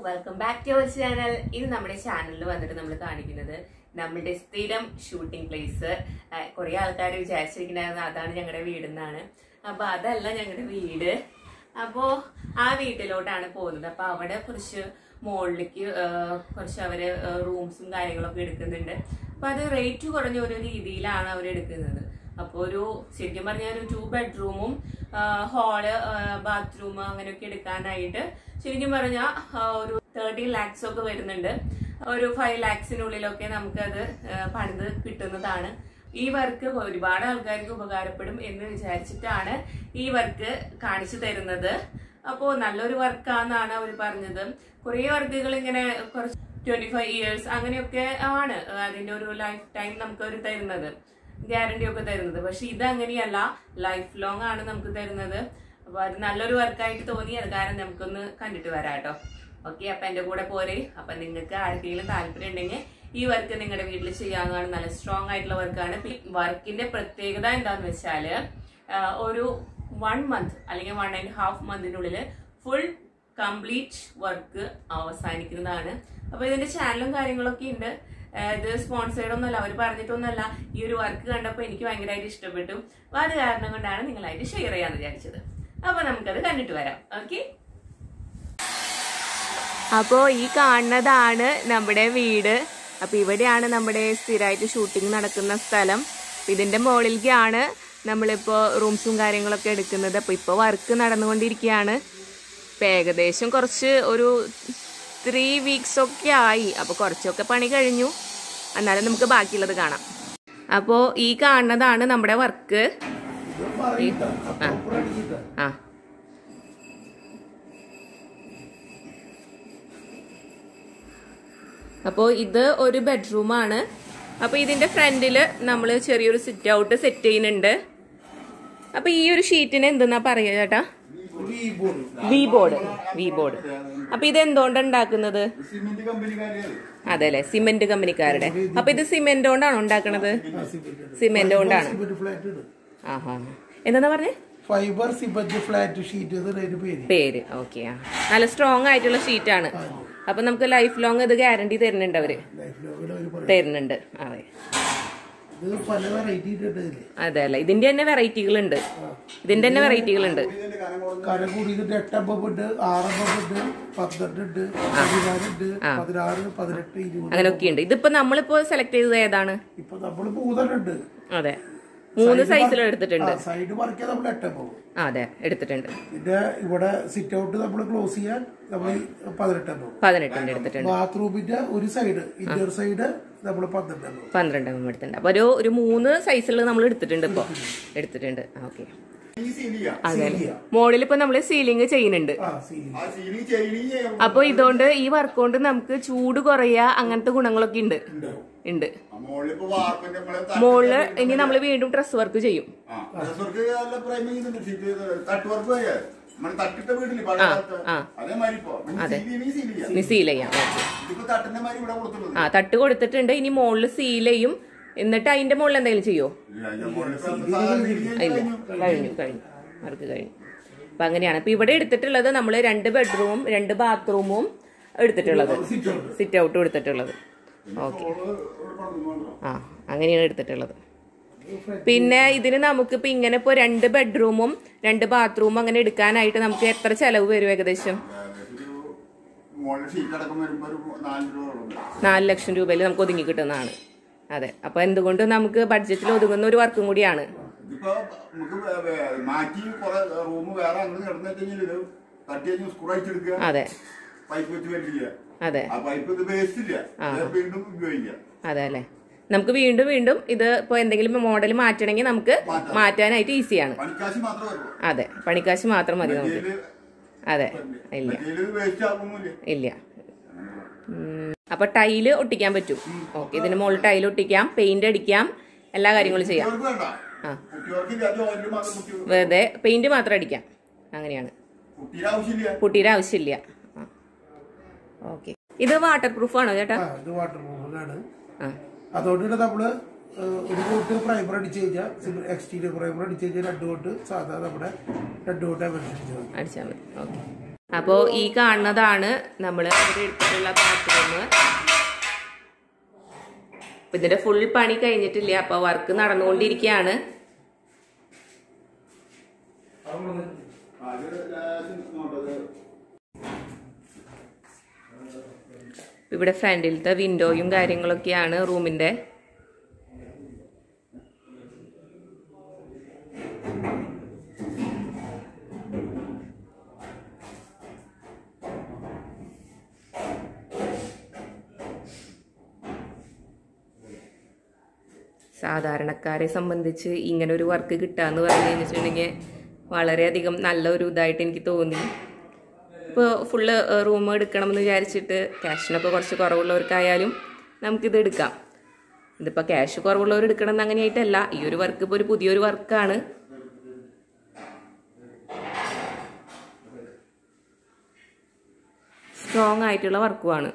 Welcome back to our channel ഇത് നമ്മുടെ ചാനലിൽ വന്നിട്ട് നമ്മൾ കാണിക്കുന്നത് നമ്മളുടെ സ്ഥിരം ഷൂട്ടിംഗ് പ്ലേസ് കുറെ ആൾക്കാർ വിചാരിച്ചിരിക്കുന്നുണ്ടായിരുന്നു അതാണ് ഞങ്ങളുടെ വീടെന്നാണ് അപ്പൊ അതല്ല ഞങ്ങളുടെ വീട് അപ്പോ ആ വീട്ടിലോട്ടാണ് പോകുന്നത് അപ്പൊ അവിടെ കുറച്ച് മുകളിലേക്ക് കുറച്ച് അവര് റൂംസും കാര്യങ്ങളൊക്കെ എടുക്കുന്നുണ്ട് അപ്പൊ അത് റേറ്റ് കുറഞ്ഞ ഒരു രീതിയിലാണ് അവർ എടുക്കുന്നത് അപ്പോൾ ഒരു ശരിക്കും പറഞ്ഞാൽ ഒരു ടു ബെഡ്റൂമും ഹാള് ബാത്റൂം അങ്ങനെയൊക്കെ എടുക്കാനായിട്ട് ശരിക്കും പറഞ്ഞാൽ ഒരു തേർട്ടി ലാക്സ് ഒക്കെ വരുന്നുണ്ട് ഒരു ഫൈവ് ലാക്സിനുള്ളിലൊക്കെ നമുക്കത് ആ, പണിത് കിട്ടുന്നതാണ് ഈ വർക്ക് ഒരുപാട് ആൾക്കാർക്ക് ഉപകാരപ്പെടും എന്ന് വിചാരിച്ചിട്ടാണ് ഈ വർക്ക് കാണിച്ചു തരുന്നത് അപ്പോൾ നല്ലൊരു വർക്കാന്നാണ് അവർ പറഞ്ഞത് കുറേ വർക്കുകൾ ഇങ്ങനെ കുറച്ച് ട്വന്റി ഫൈവ് ഇയേഴ്സ് അങ്ങനെയൊക്കെ ആണ് അതിന്റെ ഒരു ലൈഫ് ടൈം നമുക്ക് അവർ തരുന്നത് ഗ്യാരണ്ടി ഒക്കെ തരുന്നത് പക്ഷെ ഇത് അങ്ങനെയല്ല ലൈഫ് ലോങ് ആണ് നമുക്ക് തരുന്നത് അപ്പൊ അത് നല്ലൊരു വർക്കായിട്ട് തോന്നി അത് കാരണം നമുക്കൊന്ന് കണ്ടിട്ട് വരാം കേട്ടോ ഓക്കെ അപ്പൊ എന്റെ കൂടെ പോരെ അപ്പൊ നിങ്ങൾക്ക് ആർക്കെങ്കിലും താല്പര്യം ഉണ്ടെങ്കിൽ ഈ വർക്ക് നിങ്ങളുടെ വീട്ടിൽ ചെയ്യാവുന്നതാണ് നല്ല സ്ട്രോങ് ആയിട്ടുള്ള വർക്കാണ് വർക്കിന്റെ പ്രത്യേകത എന്താന്ന് വെച്ചാല് ആ, ഒരു വൺ മന്ത് അല്ലെങ്കിൽ വൺ ആൻഡ് ഹാഫ് മന്തിനുള്ളിൽ ഫുൾ കംപ്ലീറ്റ് വർക്ക് അവസാനിക്കുന്നതാണ് അപ്പൊ ഇതിന്റെ ചാനലും കാര്യങ്ങളൊക്കെ ഉണ്ട് ആ, ഇത് സ്പോൺസേഡ് ഒന്നുമല്ല അവർ പറഞ്ഞിട്ടൊന്നുമല്ല ഈ ഒരു വർക്ക് കണ്ടപ്പോൾ എനിക്ക് ഭയങ്കരമായിട്ട് ഇഷ്ടപ്പെട്ടു അപ്പൊ അത് കാരണം കൊണ്ടാണ് നിങ്ങളായിട്ട് ഷെയർ ചെയ്യാന്ന് വിചാരിച്ചത് അപ്പൊ നമുക്കത് കണ്ടിട്ട് വരാം ഓക്കെ അപ്പോൾ ഈ കാണുന്നതാണ് നമ്മുടെ വീട് അപ്പോൾ ഇവിടെയാണ് നമ്മുടെ സ്ഥിരമായിട്ട് ഷൂട്ടിംഗ് നടക്കുന്ന സ്ഥലം ഇതിന്റെ മുകളിലേക്കാണ് നമ്മളിപ്പോൾ റൂംസും കാര്യങ്ങളൊക്കെ എടുക്കുന്നത് അപ്പോൾ ഇപ്പോൾ വർക്ക് നടന്നുകൊണ്ടിരിക്കുകയാണ് ഇപ്പം ഏകദേശം കുറച്ച് ഒരു ത്രീ വീക്സ് ഒക്കെ ആയി അപ്പോൾ കുറച്ചൊക്കെ പണി കഴിഞ്ഞു എന്നാലും നമുക്ക് ബാക്കിയുള്ളത് കാണാം അപ്പോൾ ഈ കാണുന്നതാണ് നമ്മുടെ വർക്ക് ആ അപ്പോൾ ഇത് ഒരു ബെഡ്റൂമാണ് അപ്പോൾ ഇതിന്റെ ഫ്രണ്ടിൽ നമ്മൾ ചെറിയൊരു സിറ്റ് ഔട്ട് സെറ്റ് ചെയ്യുന്നുണ്ട് അപ്പോൾ ഈ ഒരു ഷീറ്റിന് എന്തെന്നാ പറയുക ചേട്ടാ വി ബോർഡ് വി ബോർഡ് അപ്പൊ ഇത് എന്തുകൊണ്ടാണ് ഉണ്ടാക്കുന്നത് സിമെന്റ് കമ്പനിക്കാരെ അതെ അല്ലെ സിമെന്റ് കമ്പനിക്കാരുടെ അപ്പൊ ഇത് സിമെന്റ് കൊണ്ടാണോ ഉണ്ടാക്കണത് സിമെന്റ് കൊണ്ടാണ് ഫ്ലാറ്റ് ഇടും ആഹാ എന്താ പറഞ്ഞേ ഫൈബർ സിബജ് ഫ്ലാറ്റ് ഷീറ്റ് എന്നാണ് അതിന്റെ പേര് പേര് ഓക്കെ ആ നല്ല സ്ട്രോങ് ആയിട്ടുള്ള ഷീറ്റാണ് അപ്പൊ നമുക്ക് ലൈഫ് ലോങ് ഇത് ഗ്യാരണ്ടി തരുന്നുണ്ട് അവര് ലൈഫ് ലോങ്ങിൽ അവർ പറയും തരുന്നുണ്ട് അതെ ഇത് പല വെറൈറ്റി ഇട്ടിട്ട് ഇതില് അതെ അല്ലെ ഇതിന്റെ തന്നെ വെറൈറ്റികൾ ഉണ്ട് ഇതിന്റെ തന്നെ വെറൈറ്റികൾ ഉണ്ട് ഇതിന്റെ കനം കുറഞ്ഞ കരം കൂടിയിട്ട് എട്ടമ്പം ഉണ്ട് ആറമ്പം ഉണ്ട് പന്ത്രണ്ട് ഉണ്ട് പതിനാലുണ്ട് പതിനാറ് പതിനെട്ട് ഇരുപത് അങ്ങനെയൊക്കെ ഉണ്ട് ഇതിപ്പോ നമ്മളിപ്പോ സെലക്ട് ചെയ്തത് ഏതാണ് ഇപ്പൊ നമ്മൾ മൂന്നെണ്ണുണ്ട് അതെ മൂന്ന് സൈസിൽ എടുത്തിട്ടുണ്ട് സൈഡ് മറിക്കാൻ നമ്മൾ എട്ടമ്പം ആ, അതെ എടുത്തിട്ടുണ്ട് പിന്നെ ഇവിടെ സിറ്റ് ഔട്ട് നമ്മൾ ക്ലോസ് ചെയ്യാൻ നമ്മൾ പതിനെട്ടെണ്ണം പതിനെട്ടിന്റെ എടുത്തിട്ടുണ്ട് ബാത്റൂമിന്റെ ഒരു സൈഡ് ഇന്റർ സൈഡ് നമ്മൾ പന്ത്രണ്ടെണ്ണം പന്ത്രണ്ട് എണ്ണം എടുത്തിട്ടുണ്ട് അപ്പൊ ഒരു ഒരു മൂന്ന് സൈസിൽ നമ്മൾ എടുത്തിട്ടുണ്ട് ഇപ്പൊ എടുത്തിട്ടുണ്ട് ഓക്കെ ഈ സീലിംഗ് അതെ മോളിൽ ഇപ്പൊ നമ്മള് സീലിംഗ് ചെയ്യുന്നുണ്ട് ആ സീലിംഗ് ആ സീലിംഗ് ചെയ്യണമെങ്കിൽ അപ്പൊ ഇതുകൊണ്ട് ഈ വർക്ക് കൊണ്ട് നമുക്ക് ചൂട് കുറയാ അങ്ങനത്തെ ഗുണങ്ങളൊക്കെ ഉണ്ട് ഉണ്ട് മുകളിലിപ്പോ വാർപ്പിന്റെ നമ്മളെ തട്ട് മോളില് ഇനി നമ്മൾ വീണ്ടും ഡ്രസ് വർക്ക് ചെയ്യും ആ, ഡ്രസ്സർക്ക് നല്ല പ്രൈമിംഗ് ചെയ്യുന്നുണ്ട് സീറ്റ് തട്ട് വർക്ക് ചെയ്യാ നമ്മൾ തട്ടിട്ട വീട്ടില് പഴയ കാലത്ത് ആ. അതേമാതിരി ഇപ്പൊ സീലിംഗ് സീലിംഗ് ഇനി സീൽ ചെയ്യാം ഓക്കെ ഇതിപ്പോ തട്ടിന്റെ മാതിരി ഇവിടെ കൊടുത്തുള്ളത് ആ തട്ട് കൊടുത്തിട്ടുണ്ട് ഇനി മോളില് സീൽ ചെയ്യും എന്നിട്ട് അതിന്റെ മുകളിൽ എന്തെങ്കിലും ചെയ്യോ ഇല്ല, അതിന്റെ മുകളിലിപ്പോ സാധാ സീലിംഗ് ഇല്ല കഴിഞ്ഞു. കഴിഞ്ഞു കഴിഞ്ഞു വർക്ക് കഴിഞ്ഞു അപ്പൊ അങ്ങനെയാണ് ഇപ്പൊ ഇവിടെ എടുത്തിട്ടുള്ളത് നമ്മൾ രണ്ട് ബെഡ്റൂമും രണ്ട് ബാത്റൂമും എടുത്തിട്ടുള്ളത് സിറ്റ് ഔട്ടും എടുത്തിട്ടുള്ളത് ഓക്കെ ഓള് ഇവിടെ കൊണ്ടുവന്നു. ആ അങ്ങനെയാണ് എടുത്തിട്ടുള്ളത് പിന്നെ ഇതിന് നമുക്ക് ഇപ്പൊ ഇങ്ങനെ ഇപ്പൊ രണ്ട് ബെഡ്റൂമും രണ്ട് ബാത്റൂമും അങ്ങനെ എടുക്കാനായിട്ട് നമുക്ക് എത്ര ചെലവ് വരും ഏകദേശം ഒരു മുകളിൽ ഷീറ്റ് അടക്കം വരുമ്പോ ഒരു നാല് രൂപ ഉണ്ട് നാല് ലക്ഷം രൂപയിൽ നമുക്ക് ഒതുങ്ങി കിട്ടുന്നതാണ് അതെ അപ്പൊ എന്തുകൊണ്ട് നമുക്ക് ബഡ്ജറ്റിൽ ഒതുങ്ങുന്ന ഒരു വർക്കും കൂടിയാണ് ഇതിപ്പോ നമുക്ക് വേ- വേ- മാറ്റി കുറെ റൂം വേറെ അങ്ങനെ കിടന്നിട്ടെങ്കിൽ ഇത് തട്ടി കഴിഞ്ഞ് സ്ക്രൂ അടിച്ചെടുക്കുക അതെ പൈപ്പ് വെച്ച് വലിക്കുക അതെ ആ പൈപ്പ് ഇത് വേസ്റ്റ് ഇല്ല ഇത് വീണ്ടും ഉപയോഗിക്കാം അതെ അല്ലേ നമുക്ക് വീണ്ടും വീണ്ടും ഇത് ഇപ്പോൾ എന്തെങ്കിലും മോഡൽ മാറ്റണമെങ്കിൽ നമുക്ക് മാറ്റാനായിട്ട് ഈസിയാണ് പണിക്കാശ് മാത്രമേ വരുള്ളൂ അതെ പണിക്കാശ് മാത്രം മതി നമുക്ക് മെറ്റീരിയൽ അതെ ഇല്ല മെറ്റീരിയൽ വേസ്റ്റ് ആകുന്നില്ല ഇല്ല ഉം, അപ്പൊ ടൈല് ഒട്ടിക്കാൻ പറ്റും ഓക്കെ ഇതിന് മുകളിൽ ടൈൽ ഒട്ടിക്കാം പെയിന്റ് അടിക്കാം എല്ലാ കാര്യങ്ങളും ചെയ്യാം കുട്ടികൾക്ക് വേണ്ട ആ. കുട്ടികൾക്ക് ഇല്ല ജോയിന്റ് മാത്രം കുട്ടി വെറുതെ പെയിന്റ് മാത്രം അടിക്കാം അങ്ങനെയാണ് കുട്ടിയുടെ ആവശ്യമില്ല കുട്ടിയുടെ ആവശ്യമില്ല ഓക്കെ ഇത് വാട്ടർ പ്രൂഫ് ആണോ ചേട്ടാ ആ ഇത് വാട്ടർ പ്രൂഫിലാണ് ആ അതുകൊണ്ട് തന്നെ നമ്മള് ഏഹ്, ഒരു കോട്ട് പ്രൈമർ അടിച്ചു കഴിഞ്ഞാൽ എക്സ്റ്റീരിയർ പ്രൈമർ അടിച്ചു കഴിഞ്ഞാൽ രണ്ട് കോട്ട് സാധാ നമ്മുടെ രണ്ട് കോട്ട് അപേക്ഷിച്ചത് അടിച്ചാൽ മതി ഓക്കെ അപ്പോൾ ഈ കാണുന്നതാണ് നമ്മൾ ഇവിടെ എടുത്തിട്ടുള്ള ബാത്റൂം അപ്പൊ ഇതിന്റെ ഫുൾ പണി കഴിഞ്ഞിട്ടില്ല അപ്പൊ വർക്ക് നടന്നുകൊണ്ടിരിക്കുകയാണ് അത് ലേശം ഇങ്ങോട്ടത് ഇവിടെ ഫ്രണ്ടിലത്തെ വിൻഡോയും കാര്യങ്ങളൊക്കെയാണ് റൂമിന്റെ സാധാരണക്കാരെ സംബന്ധിച്ച് ഇങ്ങനെ ഒരു വർക്ക് കിട്ടാന്ന് പറഞ്ഞു കഴിഞ്ഞിട്ടുണ്ടെങ്കിൽ വളരെയധികം നല്ലൊരു ഇതായിട്ട് എനിക്ക് തോന്നി ഇപ്പോൾ ഫുള്ള് റൂം എടുക്കണമെന്ന് വിചാരിച്ചിട്ട് ക്യാഷിനൊക്കെ കുറച്ച് കുറവുള്ളവർക്കായാലും നമുക്കിത് എടുക്കാം ഇതിപ്പോൾ ക്യാഷ് കുറവുള്ളവർ എടുക്കണം എന്ന് അങ്ങനെയായിട്ടല്ല ഈ ഒരു വർക്ക് ഇപ്പോൾ ഒരു പുതിയൊരു വർക്കാണ് സ്ട്രോങ് ആയിട്ടുള്ള വർക്കുമാണ്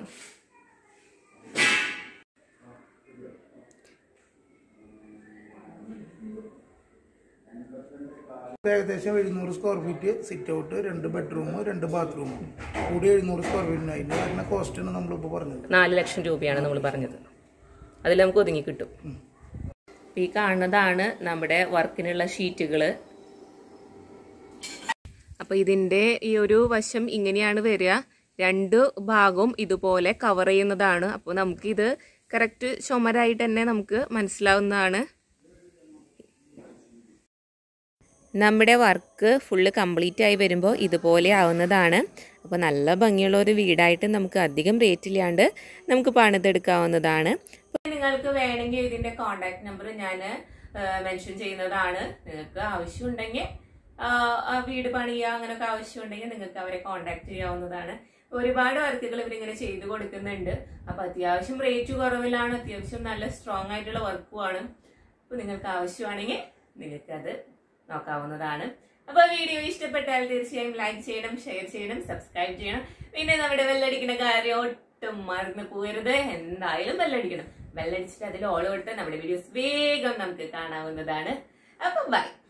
ഏകദേശം എഴുന്നൂറ് സ്ക്വയർ ഫീറ്റ് സിറ്റ് ഔട്ട് രണ്ട് ബെഡ്റൂം രണ്ട് ബാത്റൂം കൂടി എഴുന്നൂറ് സ്ക്വയർ ഫീറ്റിന് അതിന്റെ വരുന്ന കോസ്റ്റാണ് നമ്മളിപ്പോൾ പറഞ്ഞത് നാല് ലക്ഷം രൂപയാണ് നമ്മൾ പറഞ്ഞത് അതിൽ നമുക്ക് ഒതുങ്ങി കിട്ടും ഈ കാണുന്നതാണ് നമ്മുടെ വർക്കിനുള്ള ഷീറ്റുകൾ അപ്പോൾ ഇതിൻ്റെ ഈ ഒരു വശം ഇങ്ങനെയാണ് വരിക രണ്ട് ഭാഗവും ഇതുപോലെ കവർ ചെയ്യുന്നതാണ് അപ്പോൾ നമുക്കിത് കറക്റ്റ് ചുമരായിട്ട് തന്നെ നമുക്ക് മനസ്സിലാവുന്നതാണ് നമ്മുടെ വർക്ക് ഫുള്ള് കംപ്ലീറ്റ് ആയി വരുമ്പോൾ ഇതുപോലെ ആവുന്നതാണ് അപ്പോൾ നല്ല ഭംഗിയുള്ള ഒരു വീടായിട്ട് നമുക്ക് അധികം റേറ്റ് ഇല്ലാണ്ട് നമുക്ക് പണിതെടുക്കാവുന്നതാണ് നിങ്ങൾക്ക് വേണമെങ്കിൽ ഇതിന്റെ കോണ്ടാക്ട് നമ്പർ ഞാൻ മെൻഷൻ ചെയ്യുന്നതാണ് നിങ്ങൾക്ക് ആവശ്യമുണ്ടെങ്കിൽ ആ, ആ വീട് പണിയുക അങ്ങനെയൊക്കെ ആവശ്യമുണ്ടെങ്കിൽ നിങ്ങൾക്ക് അവരെ കോണ്ടാക്ട് ചെയ്യാവുന്നതാണ് ഒരുപാട് വർക്കുകൾ ഇവരിങ്ങനെ ചെയ്തു കൊടുക്കുന്നുണ്ട് അപ്പൊ അത്യാവശ്യം റേറ്റ് കുറവിലാണ് അത്യാവശ്യം നല്ല സ്ട്രോങ് ആയിട്ടുള്ള വർക്കുമാണ് അപ്പൊ നിങ്ങൾക്ക് ആവശ്യമാണെങ്കിൽ നിങ്ങൾക്ക് അത് നോക്കാവുന്നതാണ് അപ്പൊ വീഡിയോ ഇഷ്ടപ്പെട്ടാൽ തീർച്ചയായും ലൈക്ക് ചെയ്യണം ഷെയർ ചെയ്യണം സബ്സ്ക്രൈബ് ചെയ്യണം പിന്നെ നമ്മുടെ ബെല്ലടിക്കുന്ന കാര്യം ഒട്ടും മറന്നു പോകരുത് എന്തായാലും ബെല്ലടിക്കണം ബെല്ലടിച്ചിട്ട് അതിൽ ഓൾ കൊടുത്താൽ നമ്മുടെ വീഡിയോസ് വേഗം നമുക്ക് കാണാവുന്നതാണ് അപ്പൊ ബൈ